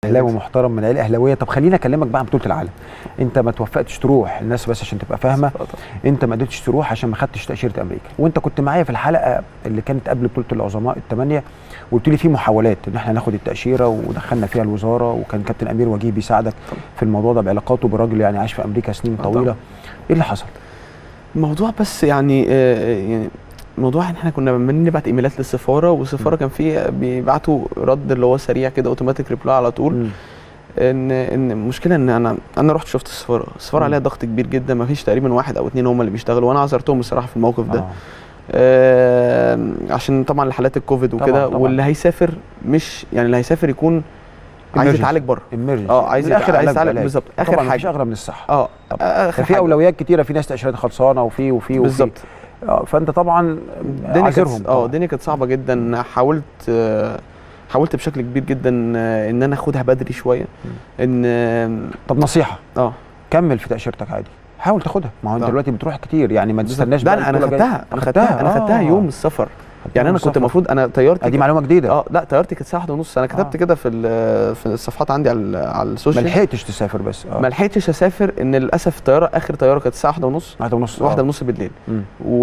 اهلاوي محترم من عيله اهلاويه طب خليني اكلمك بقى عن بطوله العالم انت ما توفقتش تروح الناس بس عشان تبقى فاهمه انت ما قدرتش تروح عشان ما خدتش تاشيره امريكا وانت كنت معايا في الحلقه اللي كانت قبل بطوله العظماء الثمانيه وقلت لي في محاولات ان احنا ناخد التاشيره ودخلنا فيها الوزاره وكان كابتن امير وجيه بيساعدك في الموضوع ده بعلاقاته براجل يعني عاش في امريكا سنين آه طويله طبعاً. ايه اللي حصل؟ الموضوع بس يعني آه، يعني موضوع ان احنا كنا عمالين نبعت ايميلات للسفاره والسفاره كان في بيبعتوا رد اللي هو سريع كده اوتوماتيك ريبلاي على طول مم. ان ان المشكله ان انا انا رحت شفت السفاره السفاره مم. عليها ضغط كبير جدا ما فيش تقريبا واحد او اتنين هم اللي بيشتغلوا وانا عذرتهم بصراحه في الموقف ده آه. آه عشان طبعا لحالات الكوفيد طبعاً، وكده طبعاً. واللي هيسافر مش يعني اللي هيسافر يكون عايز Emergency. يتعالج بره emergency. اه عايز من الآخر يتع- عايز علاج يتعالج بعلاج. بالظبط طبعا اخر مفيش حاجه اغلى من الصحه اه طبعاً. اخر كان في حاجه اولويات كتيره في ناس تاشيرات خلصانه وفي وفي وفي بالظبط آه، فانت طبعا الدنيا عاذرهم كانت اه طبعاً. الدنيا كانت صعبه جدا حاولت آه، حاولت بشكل كبير جدا آه، ان انا اخدها بدري شويه ان طب نصيحه اه كمل في تاشيرتك عادي حاول تاخدها ما هو انت آه. دلوقتي بتروح كتير يعني ما تستناش لا بقى انا انا البطولة جاية. خدتها انا خدتها انا خدتها آه. يوم السفر خدتها يعني يوم انا كنت السفر. المفروض انا طيارتي آه، دي كانت- معلومه جديده اه لا طيارتي كانت الساعه 1 ونص انا كتبت آه. كده في ال- في الصفحات عندي على على ما السوشيال لحقتش تسافر بس اه ما لحقتش اسافر ان للاسف الطياره اخر طياره كانت الساعه 1 ونص واحده ونص واحدة آه. ونص بالليل مم.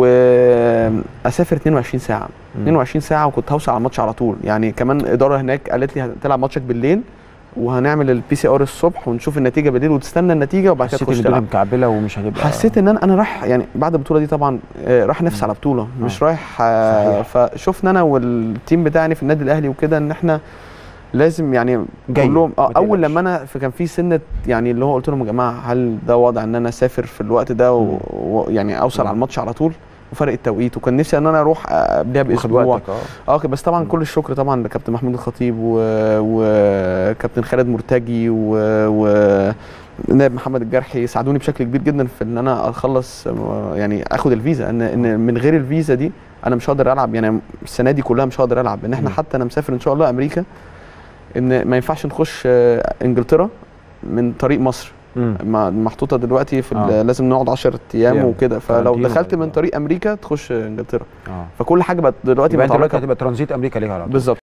واسافر 22 ساعه مم. 22 ساعه وكنت هوصل على الماتش على طول يعني كمان اداره هناك قالت لي هتلعب ماتشك بالليل وهنعمل البي سي ار الصبح ونشوف النتيجه بالليل وتستنى النتيجه وبعد كده حسيت تخش ان الدنيا تلعب مكعبله ومش هتبقى حسيت ان انا انا رايح يعني بعد البطوله دي طبعا آه، رايح نفسي على بطوله مش آه. رايح آه، صحيح. فشفنا انا والتيم بتاعي في النادي الاهلي وكده ان احنا لازم يعني جاي، كلهم اه ما اول تقلقش. لما انا كان في سنه يعني اللي هو قلت لهم يا جماعه هل ده وضع ان انا اسافر في الوقت ده ويعني و... يعني اوصل مم. على الماتش على طول وفرق التوقيت وكان نفسي ان انا اروح آه، قبلها واخد باسبوع وقتك اه اه ك- بس طبعا مم. كل الشكر طبعا لكابتن محمود الخطيب و- وكابتن خالد مرتجي و, و... نائب محمد الجرحي ساعدوني بشكل كبير جدا في ان انا اخلص آه، يعني اخد الفيزا ان ان من غير الفيزا دي انا مش هقدر العب يعني السنه دي كلها مش هقدر العب ان احنا مم. حتى انا مسافر ان شاء الله امريكا ان ما ينفعش نخش آه، انجلترا من طريق مصر مم. ما- محطوطه دلوقتي في ال- آه. لازم نقعد 10 ايام أيام. وكده فلو كارانتين دخلت وبعد من كده. طريق امريكا تخش انجلترا اه فكل حاجه بقت دلوقتي يبقى انت دلوقتي متعلقه هتبقى ترانزيت امريكا ليها على طول بالظبط